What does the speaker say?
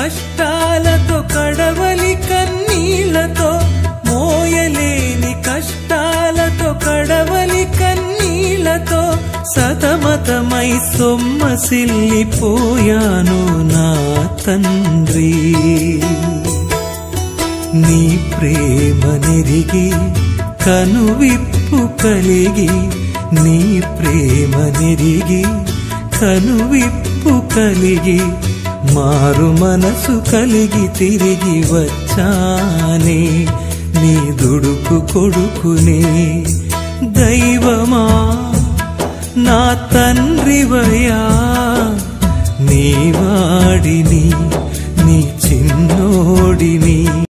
కష్టాలతో కడవలి కన్నీళ్లతో మోయలేని కష్టాలతో కడవలి కన్నీళ్లతో సతమతమై సొమ్మసిల్లిపోయాను నా తండ్రి నీ ప్రేమ నెరిగి కనువిప్పు కలిగి నీ ప్రేమ నెరిగి కనువిప్పు కలిగి మారు మనసు కలిగి తిరిగి వచ్చానే నీ దుడుకు కొడుకునే దైవమా నా తండ్రివయా నీ వాడిని నీ చిన్నోడిని